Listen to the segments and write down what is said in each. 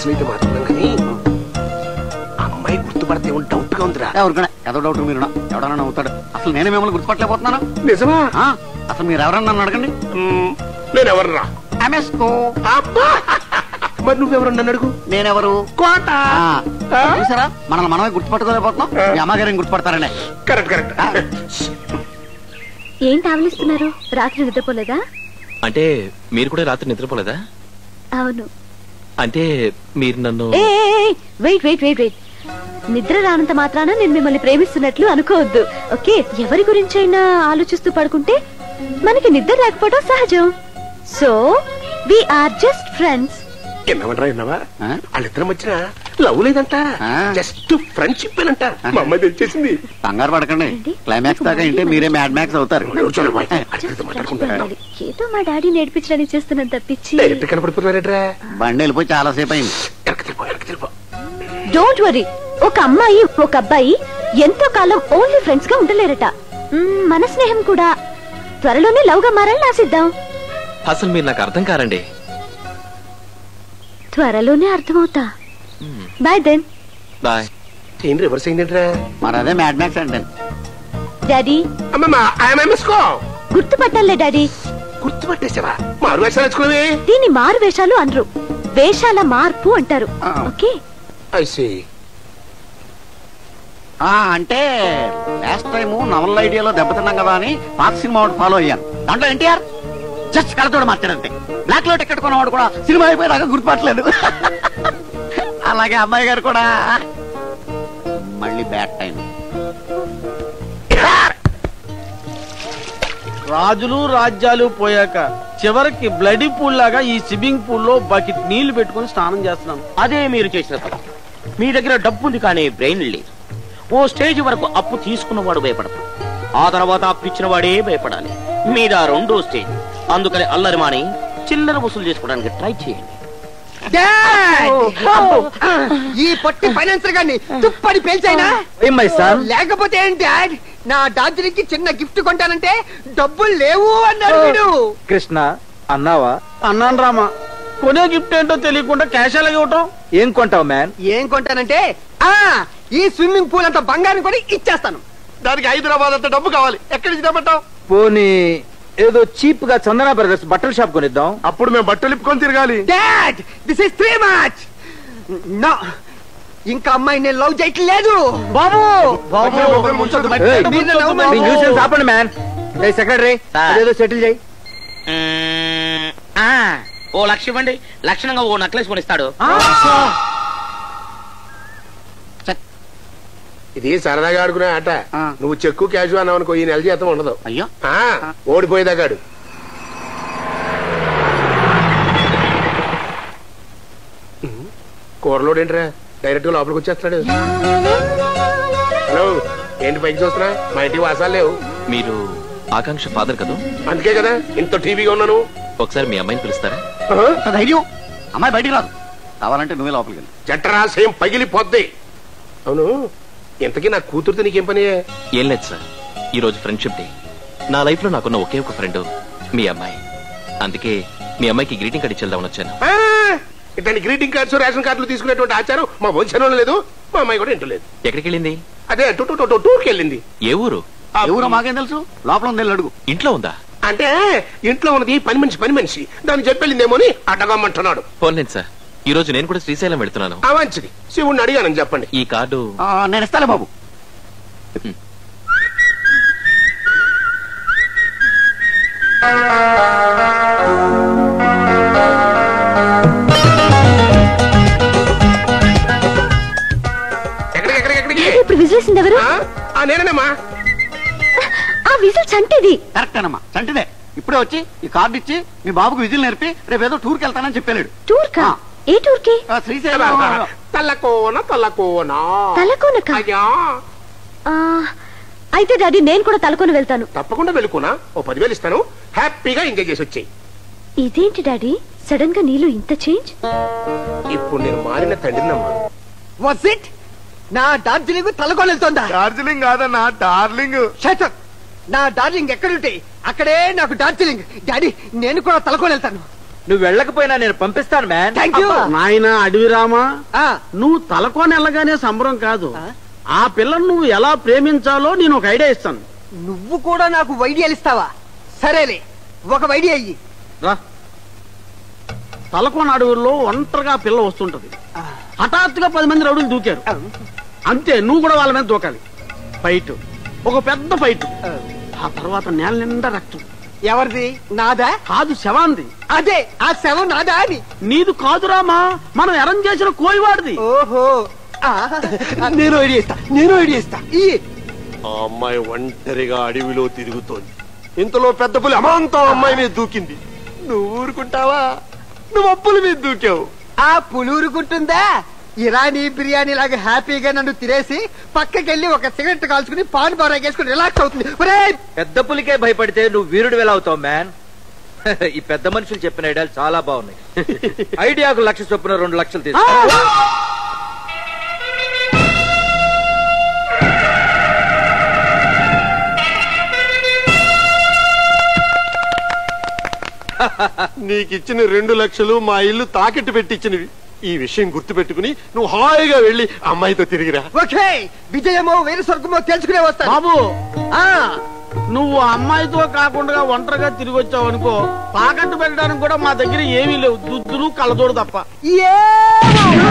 అసలు అయితే మాట్లాడడం కానీ అమ్మాయి గుర్తుపడితే డౌట్ గా ఉందిరా ఎవరికైనా ఏదో డౌట్ మీరు ఎవడన్నా నవ్వుతాడు అసలు నేనే మిమ్మల్ని గుర్తుపట్టలేకపోతున్నాను నిజమా ఆ, అసలు మీరు ఎవరన్నా నన్ను అడగండి మ్, నేనెవర్రా ఎంఎస్కో అబ్బా మరి నువ్వెవరు నన్ను అడుగు నేనెవరు కోట ఆ, ఆ? చూసారా మనల్ని మనమే గుర్తుపట్టుకోలేకపోతున్నాం మీ అమ్మగారిని గుర్తుపడతారనే కరెక్ట్ కరెక్ట్ ఏంటి ఆవలిస్తున్నారు రాత్రి నిద్రపోలేదా అంటే మీరు కూడా రాత్రి నిద్రపోలేదా అవును అంటే మీరు నన్ను ఏ వెయిట్ వెయిట్ వెయిట్ వెయిట్ నిద్ర రానంత మాత్రాన నేను మిమ్మల్ని ప్రేమిస్తున్నట్లు అనుకోవద్దు ఓకే ఎవరి గురించైనా ఆలోచిస్తూ పడుకుంటే మనకి నిద్ర లేకపోవడం సహజం so we are just friends ఎన్నవనరా ఎన్నవా ఆ? వాళ్ళిద్దరం వచ్చిన లవ్ లేదంట ఆ. జస్ట్ ఫ్రెండ్షిప్ అంట మా అమ్మాయి తెచ్చేసింది కంగారు పడకండి ఏంటి? క్లైమాక్స్ దాకా ఇంటే మీరే మ్యాడ్ మ్యాక్స్ అవుతారు కూర్చోండి బాయ్. Just అడిగితే friendship మాట్లాడుకుంటారా ఉండాలి. ఏదో మా డాడీ నేర్పించడానికి చేస్తున్నాను తప్పించి డైరెక్ట్ కనపడిపోతున్నారేట్రా బండి వెళ్ళిపోయి చాలా సేపు అయింది వెనక్కి తిరిపో వెనక్కి తిరిపో డోంట్ వరీ ఒక అమ్మాయి ఒక అబ్బాయి ఎంతో కాలం ఓన్లీ ఫ్రెండ్స్ గా ఉండలేరట మ్మ్, మన స్నేహం కూడా త్వరలోనే లవ్ గా మారాలని ఆశిద్దాం అసలు మీరు నాకు అర్థం కారండి త్వరలోనే అర్థమవుతా బాయ్ దెన్ బాయ్ ఏం రివర్స్ అయిందేంట్రా మరి అదే మ్యాడ్ మ్యాక్స్ అంటే డాడీ అమ్మమ్మ ఐఎంఎంఎస్కో గుర్తుపట్టాలే డాడీ గుర్తుపట్టేసావా మారు వేషాలు వచ్చుకునేవి దీన్ని మారు వేషాలు అనరు వేషాల మార్పు అంటారు ఆ. ఓకే ఐసి ఆ అంటే లాస్ట్ టైం నవల్ ఐడియాలో దెబ్బతిన్నాం కదా అని పాత సినిమా ఒకటి ఫాలో అయ్యాను దాంట్లో ఎన్టీఆర్ జస్ట్ కళ్ళతోడు మార్చాడంతే బ్లాక్ లో టికెట్ కొన్నవాడు కూడా సినిమా అయిపోయేదాకా గుర్తుపట్టలేదు అలాగే అమ్మాయి గారు కూడా మళ్ళీ బ్యాడ్ టైం రాజులు రాజ్యాలు పోయాక చివరికి బ్లడీ పూల్ లాగా ఈ స్విమ్మింగ్ పూల్ లో బకెట్ నీళ్లు పెట్టుకొని స్నానం చేస్తున్నాను అదే మీరు చేసిన తప్పు మీ దగ్గర డబ్బు ఉంది కానీ బ్రెయిన్ లేదు ఓ స్టేజ్ వరకు అప్పు తీసుకున్నవాడు భయపడతాడు ఆ తర్వాత అప్పు ఇచ్చిన వాడే భయపడాలి మీద రెండో స్టేజ్ అందుకని అల్లరి మాని చిల్లర వసూలు చేసుకోవడానికి ట్రై చేయండి ఈ పొట్టి ఫైనాన్సర్ గారిని తుప్పడి పేల్చైనా ఏమై సార్ లేకపోతే ఏంటి డాడ్ నా డార్జిలింగ్ కి చిన్న గిఫ్ట్ కొంటానంటే డబ్బులు లేవు అన్నాడు వీడు కృష్ణ అన్నావా అన్నాను రామా కొనే గిఫ్ట్ ఏంటో తెలియకుండా క్యాష్ అలాగే ఇవ్వటం ఏం కొంటావు మ్యాన్ ఏం కొంటానంటే ఆ ఈ స్విమ్మింగ్ పూల్ అంత బంగారం కొని ఇచ్చేస్తాను దానికి హైదరాబాద్ అంత డబ్బు కావాలి ఎక్కడి నుంచి తెమ్మంటావు పోనీ ఏదో చీప్ గా చందన బ్రదర్స్ బట్టల షాప్ కొనిద్దాం అప్పుడు మేము బట్టలు ఇప్పుకొని తిరగాలి dad this is three much no ఇంకా అమ్మాయి నేను లవ్ చేయట్లేదు బాబు ఏయ్, మీరు నన్ను మీ నమ్మను. న్యూసెన్స్ ఆపండి మ్యాన్ సెక్రటరీ సార్. అదేదో సెటిల్ చేయి మ్మ్, ఆ, ఓ లక్ష ఇవ్వండి లక్షణంగా ఓ నక్లెస్ కొనిస్తాడు ఇది సరదాగా ఆడుకునే ఆట ఆ. నువ్వు చెక్కు క్యాషు అన్నావు అనుకో ఈ నెల జీతం ఉండదు అయ్యో ఆ, ఓడిపోయేదాకాడు కూరలోడేంట్రా డైరెక్ట్ గా లోపలికి వచ్చేస్తున్నాడు హలో ఏంటి పైకి చూస్తున్నా మా ఇంటికి వాసాలు లేవు మీరు ఆకాంక్ష ఫాదర్ కదా అందుకే కదా ఇంత టీవీగా ఉన్నాను ఒకసారి మీ అమ్మాయిని పిలుస్తారా ఆ? అంత ధైర్యం అమ్మాయి బయటికి రాదు కావాలంటే నువ్వే లోపలికి వెళ్ళి జఠరాశయం పగిలిపోద్ది అవును ఇంతకీ నా కూతురుతో నీకేం పని ఏం లేదు సార్ ఈ రోజు ఫ్రెండ్షిప్ డే నా లైఫ్ లో నాకున్న ఒకే ఒక ఫ్రెండ్ మీ అమ్మాయి అందుకే మీ అమ్మాయికి గ్రీటింగ్ కార్డ్ ఇచ్చేద్దామని వచ్చాను ఆ, ఇట్లాంటి గ్రీటింగ్ కార్డ్స్ రేషన్ కార్డులు తీసుకునేటువంటి ఆచారం మా వంశంలో లేదు మా అమ్మాయి కూడా ఇంటూ లేదు ఎక్కడికి వెళ్ళింది అదే టూ టూ టూ టూర్కి వెళ్ళింది ఏ ఊరు ఎవరో మాకేం తెలుసు లోపల ఉంది వెళ్ళి అడుగు ఇంట్లో ఉందా అంటే ఇంట్లో ఉన్నది పని మనిషి పని మనిషి దాన్ని చెప్పెళ్ళిందేమో అని అడ్డగమ్మంటున్నాడు పోన్లేదు సార్ ఈ రోజు నేను కూడా శ్రీశైలం వెళ్తున్నాను ఆ మంచిది శివుణ్ణి అడిగానని చెప్పండి ఈ కార్డు ఆ, నేను ఇస్తాలే బాబు ఎక్కడికి ఎక్కడికి ఎక్కడికి ఇప్పుడు విజిలేసింది ఎవరు ఆ? ఆ, నేనేనమ్మా ఆ విజిల్ చంటిది కరెక్టేనమ్మా చంటిదే ఇప్పుడే వచ్చి ఈ కార్డు ఇచ్చి మీ బాబుకు విజిల్ నేర్పి రేపు ఏదో టూర్కి వెళ్తానని చెప్పాడు టూర్ కా ఆ. ఏ టూర్ కి ఆ, శ్రీశైలం తల్లకోన తల్లకోన తలకోనక అయ్యా ఆ, అయితే డాడీ నేను కూడా తలకొని వెళ్తాను తప్పకుండా వెళ్ళుకోనా ఓ పదివేలు ఇస్తాను హ్యాపీగా ఎంజాయ్ చేసి వచ్చేయి ఇదేంటి డాడీ సడన్ గా నీలో ఇంత చేంజ్ ఇప్పుడు నేను మారిన తండ్రినమ్మా వాస్ ఇట్ నా డార్జిలింగ్ తలకొని వెళ్తుందా డార్జిలింగ్ కాదన్నా డార్లింగ్ షటప్ నా డార్లింగ్ ఎక్కడుంటే అక్కడే నాకు డార్జిలింగ్ డాడీ నేను కూడా తలకొని వెళ్తాను నువ్వు వెళ్ళకపోయినా నేను పంపిస్తాను మ్యాన్ థ్యాంక్ యూ నాయన అడవి రామా నువ్వు తలకొని వెళ్ళగానే సంబరం కాదు ఆ పిల్లను నువ్వు ఎలా ప్రేమించాలో నేను ఒక ఐడియా ఇస్తాను నువ్వు కూడా నాకు వైడియాలు ఇస్తావా సరేలే ఒక వైడియా అయ్యి రా తలకోన అడవుల్లో ఒంటరిగా ఆ పిల్ల వస్తుంటది హఠాత్తుగా పది మంది రౌడీలు దూకారు అంతే నువ్వు కూడా వాళ్ళ మీద దూకాలి ఫైట్ ఒక పెద్ద ఫైట్ ఆ తర్వాత నేల నిండా రక్తం ఎవరిది నాదా కాదు శవాంది అదే ఆ శవం నాదా అని నీదు కాదురామా మనం అరేంజ్ చేసిన కోయివాడిది ఓహో ఆ, నేను ఐడియా ఇస్తా నేను ఐడియా ఇస్తా ఈ ఆ అమ్మాయి ఒంటరిగా అడవిలో తిరుగుతోంది ఇంతలో పెద్ద పులి అమాంతం అమ్మాయి మీద దూకింది నువ్వు ఊరుకుంటావా నువ్వు అప్పుల మీద దూకావు ఆ పులూరుకుంటుందా ఇరానీ బిర్యానీ లాగా హ్యాపీగా నన్ను తినేసి పక్కకెళ్ళి ఒక సిగరెట్ కాల్చుకుని పాన్ బారాగేసుకుని రిలాక్స్ అవుతుంది ఒరేయ్ పెద్ద పులికే భయపడితే నువ్వు వీరుడు ఎలా అవుతావు మ్యాన్ ఈ పెద్ద మనుషులు చెప్పిన ఐడియాలు చాలా బాగున్నాయి ఐడియాకు లక్ష చొప్పున రెండు లక్షలు తీసుకో నీకిచ్చిన రెండు లక్షలు మా ఇల్లు తాకట్టు పెట్టించినవి ఈ విషయం గుర్తుపెట్టుకుని నువ్వు హాయిగా వెళ్ళి అమ్మాయితో తిరిగిరా ఓకే విజయమో వేరు స్వర్గమో తెలుసుకునే వస్తాను బాబు ఆ, నువ్వు ఆ అమ్మాయితో కాకుండా ఒంటరిగా తిరిగి వచ్చావు అనుకో తాకట్టు పెట్టడానికి కూడా మా దగ్గర ఏమీ లేవు దుద్దులు కళ్ళజోడు తప్ప ఏమో.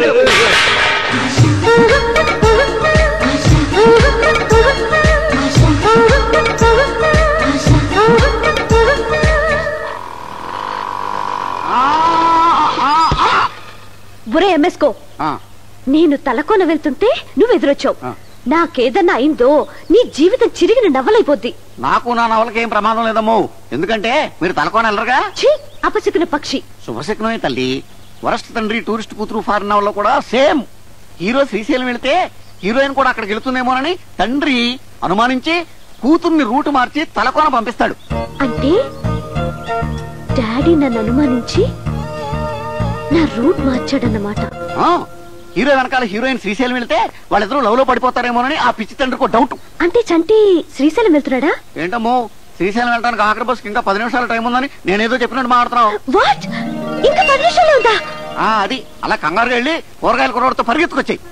బురే ఎంఎస్కో ఆ, నేను తలకోన వెళ్తుంటే నువ్వు ఎదురొచ్చావు ఆ. నాకేదన్నా అయిందో నీ జీవితం చిరిగిన నవ్వలైపోద్ది నాకు నా నవలకి ఏం ప్రమాదం లేదమ్మో ఎందుకంటే మీరు తలకొని వెళ్ళరుగా ఛీ అపశకున పక్షి శుభశకునమే తల్లి వరస్ట్ తండ్రి టూరిస్ట్ కూతురు ఫారిన్ నవల్లో కూడా సేమ్ హీరో శ్రీశైలం వెళితే హీరోయిన్ కూడా అక్కడికి వెళుతుందేమోనని తండ్రి అనుమానించి కూతుర్ని రూట్ మార్చి తలకోన పంపిస్తాడు అంటే డాడీ నన్ను అనుమానించి నా రూట్ మార్చాడన్నమాట ఆ, హీరో వెనకాల హీరోయిన్ శ్రీశైలం వెళితే వాళ్ళిద్దరూ లవ్ లో పడిపోతారేమోనని ఆ పిచ్చి తండ్రికి ఒక డౌట్ అంటే చంటి శ్రీశైలం వెళ్తున్నాడా ఏంటమ్మో శ్రీశైలం వెళ్ళడానికి ఆఖరి బస్కి ఇంకా పది నిమిషాల టైం ఉందని నేనేదో చెప్పినట్టు మాట్లాడుతున్నావు వాట్ ఇంకా పది నిమిషాలు ఉందా ఆ, అది అలా కంగారుగా వెళ్ళి కూరగాయల కురవాడితో పరిగెత్తుకొచ్చాయి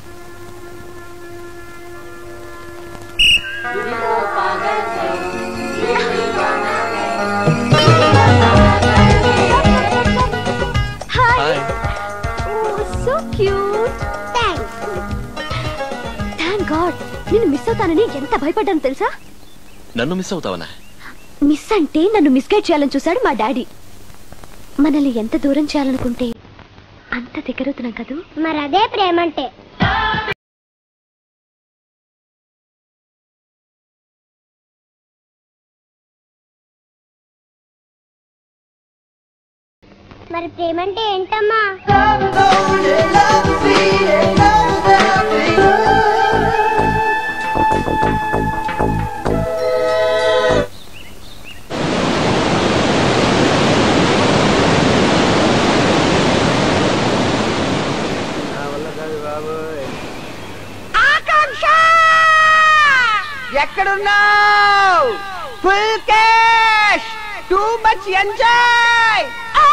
hi so cute thanks thank god నిన్ను మిస్ అవుతానని ఎంత భయపడ్డాను తెలుసా నన్ను మిస్ అవుతావనా మిస్ అంటే నన్ను మిస్గైడ్ చేయాలని చూశాడు మా డాడీ మనల్ని ఎంత దూరం చేయాలనుకుంటే అంత దగ్గరవుతున్నాం కదూ మరి అదే ప్రేమంటే మరి ప్రేమంటే ఏంటమ్మా ఎక్కడున్నావు full cash too much enjoy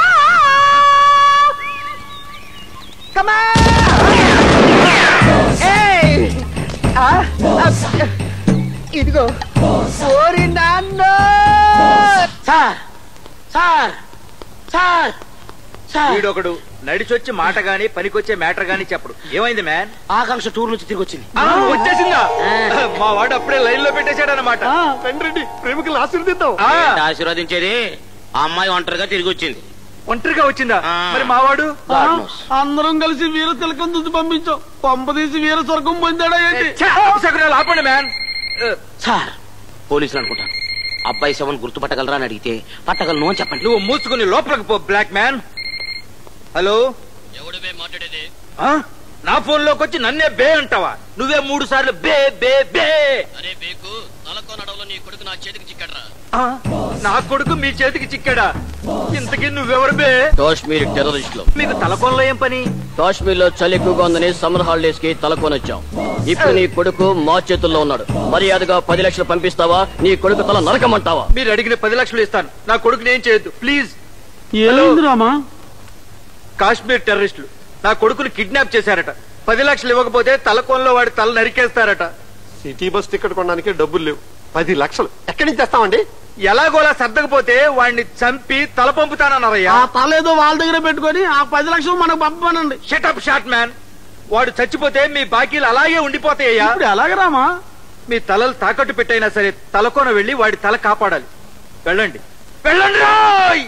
ఇదిగో ఓరి నాన్న సార్ సార్ సార్ సార్ వీడొకడు నడిచొచ్చి మాట గాని పనికొచ్చే మ్యాటర్ గాని చెప్పడు ఏమైంది మ్యాన్ ఆకాంక్ష టూర్ నుంచి తిరిగి వచ్చింది వచ్చేసిందా మా వాడు అప్పుడే లైన్ లో పెట్టేశాడు అనమాట రండి ప్రేమికులు ఆశీర్దిద్దాం ఆశీర్వదించేది ఆ అమ్మాయి ఒంటరిగా తిరిగి వచ్చింది ఒంటరిగా వచ్చిందా ఆ. మరి మావాడు ఆ, అందరం కలిసి వీర తిలకం తుది పంపించాం పంపదీసి వీర స్వర్గం పొందాడా ఏంటి ఛే, అపశకునాలు ఆపండి మ్యాన్ సార్ పోలీసులు అనుకుంటాను అబ్బాయి శవన్ గుర్తుపట్టగలరా అని అడిగితే పట్టగలను అని చెప్పండి నువ్వు మూసుకుని లోపలికి పో బ్లాక్ మ్యాన్ హలో ఎవడివే మాట్లాడేది ఆ? నా ఫోన్ లోకి వచ్చి నన్నే బే అంటావా నువ్వే మూడు సార్లు బే బే బే అరే బేకు తలకోనడవలో నీ కొడుకు నా చేతికి చిక్కడరా ఆ? నా కొడుకు మీ చేతికి చిక్కాడా ఇంతకీ నువ్వెవరు బే కాశ్మీర్ టెర్రరిస్టులు మీకు తలకోనలో ఏం పని కాశ్మీర్ లో చలి ఎక్కువగా ఉందని సమ్మర్ హాలిడేస్ కి తలకోనొచ్చాం ఇప్పుడు నీ కొడుకు మా చేతుల్లో ఉన్నాడు మర్యాదగా పది లక్షలు పంపిస్తావా నీ కొడుకు తల నరకమంటావా మీరు అడిగిన పది లక్షలు ఇస్తాను నా కొడుకుని ఏం చేయొద్దు ప్లీజ్ ఏమైంది రామా కాశ్మీర్ టెర్రరిస్టులు నా కొడుకుని కిడ్నాప్ చేశారట పది లక్షలు ఇవ్వకపోతే తలకోనలో వాడి తల నరికేస్తారట సిటీ బస్ టికెట్ కొనడానికి డబ్బులు లేవు పది లక్షలు ఎక్కడి నుంచి తెస్తామండి ఎలాగోలా సర్దకపోతే వాడిని చంపి తల పంపుతానన్నారయ్యా ఆ తల ఏదో వాళ్ళ దగ్గర పెట్టుకొని ఆ పది లక్షలు మనకు పంపమనండి షటప్ షాట్ మ్యాన్ వాడు చచ్చిపోతే మీ బాకీలు అలాగే ఉండిపోతాయ్యా ఇప్పుడు ఎలాగ రామా మీ తలలు తాకట్టు పెట్టైనా సరే తలకోన వెళ్ళి వాడి తల కాపాడాలి వెళ్ళండి వెళ్ళండి రాయ్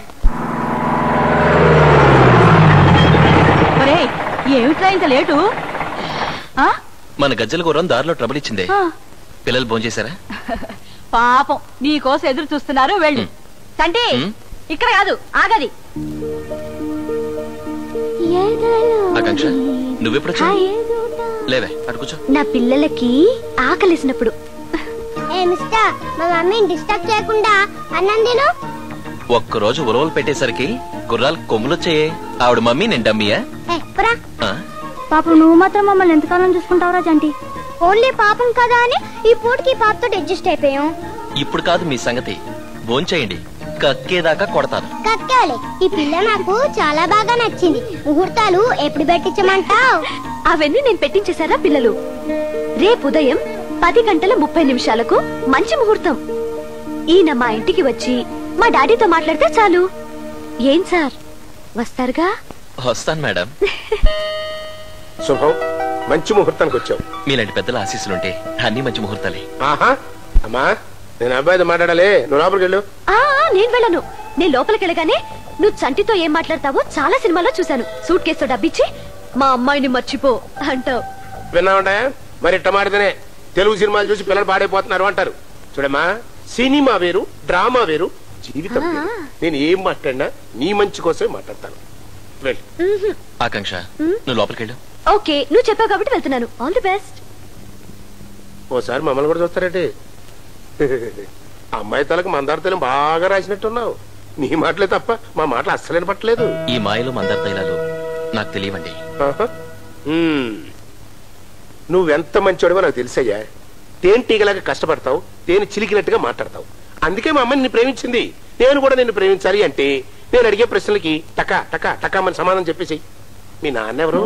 ఒరేయ్ ఏమిట్రా ఇంత లేటు ఆ? మన గజ్జల గుర్రం దారిలో ట్రబుల్ ఇచ్చిందే ఆ, పిల్లలు భోంచేశారా పాపం నీ కోసం ఎదురు చూస్తున్నారు వెళ్ళు తంటి ఉమ్. ఇక్కడ కాదు ఆగది ఆకాంక్ష నువ్వెప్పుడు లేవే అటు కూర్చో నా పిల్లలకి ఆకలిసినప్పుడు ఏ మిస్టర్ మా మమ్మీని డిస్టర్బ్ చేయకుండా అన్నం తిను ఒక్కరోజు ఉరవలు పెట్టేసరికి గుర్రాలు కొమ్ములొచ్చాయే ఆవిడ మమ్మీ నేను డమ్మీయా ఏ పురా ఆ? పాపం నువ్వు మాత్రం మమ్మల్ని ఎంతకాలం చూసుకుంటావురా జంటి ఓన్లీ పాపం కదా అని ఈ పూటకి పాపతో అడ్జస్ట్ అయిపోయాం ఇప్పుడు కాదు మీ సంగతి భోంచేయండి కక్కేదాకా కొడతాను కక్కాలి ఈ పిల్ల నాకు చాలా బాగా నచ్చింది ముహూర్తాలు ఎప్పుడు పెట్టించమంటావు అవన్నీ నేను పెట్టించేశారా పిల్లలు రేపు ఉదయం పది గంటల ముప్పై నిమిషాలకు మంచి ముహూర్తం ఈయన మా ఇంటికి వచ్చి మా డాడీతో మాట్లాడితే చాలు ఏం సార్ వస్తారుగా వస్తాను మేడం శుభం మంచి ముహూర్తానికి వచ్చావు మీలాంటి పెద్దల ఆశీస్సులుంటే అన్ని మంచి ముహూర్తాలే ఆహా అమ్మా నేను అబ్బాయితో మాట్లాడాలి నువ్వు లోపలికి వెళ్ళు ఆ ఆ, నేను వెళ్ళను నేను లోపలికి వెళ్ళగానే నువ్వు చంటితో ఏం మాట్లాడతావో చాలా సినిమాలో చూశాను సూట్ కేసుతో డబ్బిచ్చి మా అమ్మాయిని మర్చిపో అంటావు విన్నావుంటా మరి ఇట్ట మాడితేనే తెలుగు సినిమాలు చూసి పిల్లలు పాడైపోతున్నారు అంటారు చూడమ్మా సినిమా వేరు డ్రామా వేరు జీవితం వేరు. నేను ఏం మాట్లాడినా నీ మంచి కోసమే మాట్లాడతాను వెళ్ళు ఆకాంక్ష నువ్వు లోపలికి వెళ్ళు ఓకే నువ్వు చెప్పావు కాబట్టి వెళ్తున్నాను ఆల్ ది బెస్ట్ ఓసారి మమ్మల్ని కూడా చూస్తారంటే అమ్మాయి తలకు మందార తలం బాగా రాసినట్టున్నావు నీ మాటలే తప్ప మా మాటలు అస్సలేని పట్టలేదు ఈ మాయలు మందర తైలాలు నాకు తెలియవండి ఆహా. మ్మ్. నువ్వెంత మంచోడివో నాకు తెలుసయ్యా తేనెటీగలాగా కష్టపడతావు తేనె చిలికినట్టుగా మాట్లాడతావు అందుకే మా అమ్మని నిన్ను ప్రేమించింది నేను కూడా నిన్ను ప్రేమించాలి అంటే నేను అడిగే ప్రశ్నలకి టకా టకా టకా మన సమాధానం చెప్పేసి మీ నాన్న ఎవరు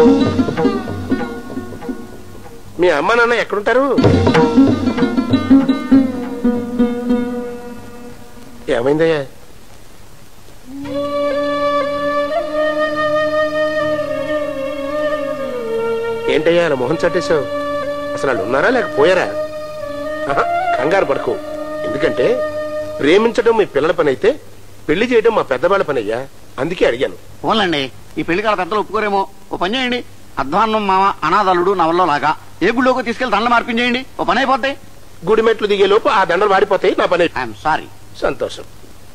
మీ అమ్మ నాన్న ఎక్కడుంటారు ఏమైందయ్యా ఏంటయ్యా అలా మొహం చట్టేశావు అసలు వాళ్ళు ఉన్నారా లేక పోయారా ఆహా, కంగారు పడకు ఎందుకంటే ప్రేమించడం మీ పిల్లల పని అయితే పెళ్లి చేయడం మా పెద్దవాళ్ళ పని అయ్యా అందుకే అడిగాను పోన్లండి ఈ పెళ్లి కాల పెద్దలు ఒప్పుకోరేమో ఓ పని చేయండి అధ్వాన్నం మామ అనాథలుడు నవల్లో లాగా ఏ గుళ్ళోకి తీసుకెళ్లి దండలు మార్పించేయండి ఓ పని అయిపోతాయి గుడి మెట్లు దిగే లోపు ఆ దండలు వాడిపోతాయి నా పని ఐఎమ్ సారీ సంతోషం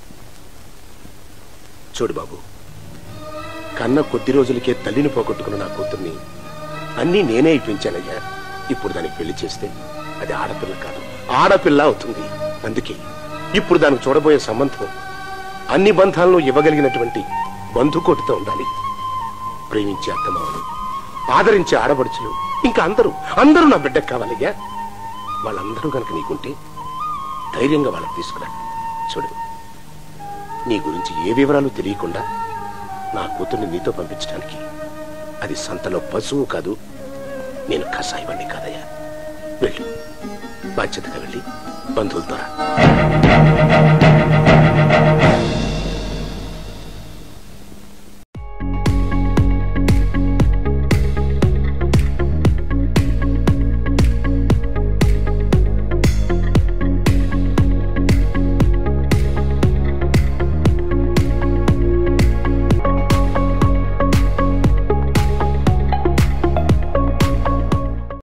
చూడు బాబు కన్న కొద్ది రోజులకే తల్లిని పోగొట్టుకున్న నా కూతుర్ని అన్నీ నేనే ఇప్పించానయ్యా ఇప్పుడు దానికి పెళ్లి చేస్తే అది ఆడపిల్ల కాదు ఆడపిల్ల అవుతుంది అందుకే ఇప్పుడు దానికి చూడబోయే సంబంధం అన్ని బంధాలను ఇవ్వగలిగినటువంటి బంధుకోటితో ఉండాలి ప్రేమించే అత్తమామలు ఆదరించే ఆడపడుచులు ఇంకా అందరూ అందరూ నా బిడ్డకు కావాలయ్యా వాళ్ళందరూ గనక నీకుంటే ధైర్యంగా వాళ్ళకి తీసుకురా చూడు నీ గురించి ఏ వివరాలు తెలియకుండా నా కూతుర్ని నీతో పంపించడానికి అది సంతలో పశువు కాదు నేను కషాయవాణ్ణి కాదయ్యా వెళ్ళు బాధ్యతగా వెళ్ళి బంధువులతో రా